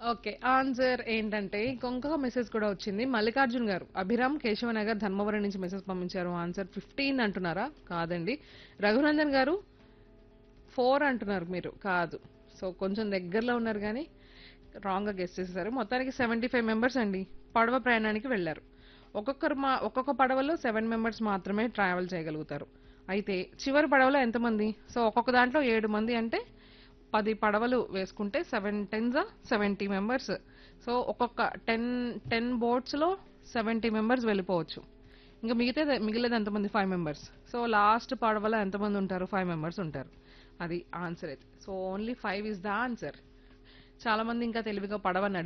okay answer ఏంటంటే ఇంకొక message కూడా వచ్చింది మల్లికార్జున్ గారు అభిరామ్ కేశవనగర్ ధర్మవరం నుంచి మెసేజ్ పంపించారు ఆన్సర్ ఫిఫ్టీన్ అంటున్నారా కాదండి రఘునందన్ గారు ఫోర్ అంటున్నారు మీరు కాదు సో కొంచెం దగ్గరలో ఉన్నారు కానీ రాంగ్గా గెస్ట్ చేసేసారు మొత్తానికి సెవెంటీ ఫైవ్ మెంబర్స్ అండి పడవ ప్రయాణానికి వెళ్ళారు ఒక్కొక్కరు మా ఒక్కొక్క పడవలో సెవెన్ మెంబర్స్ మాత్రమే ట్రావెల్ చేయగలుగుతారు అయితే చివరి పడవలో ఎంతమంది సో ఒక్కొక్క దాంట్లో ఏడు మంది అంటే పది పడవలు వేసుకుంటే seven tens seventy members so ఒక్కొక్క టెన్ టెన్ బోట్స్లో సెవెంటీ మెంబర్స్ వెళ్ళిపోవచ్చు ఇంకా మిగతా మిగిలేదు ఎంతమంది ఫైవ్ మెంబర్స్ సో లాస్ట్ పడవలో ఎంతమంది ఉంటారు ఫైవ్ మెంబర్స్ ఉంటారు అది ఆన్సర్ అయితే so only five is the answer చాలా మంది ఇంకా తెలివిగా పడవ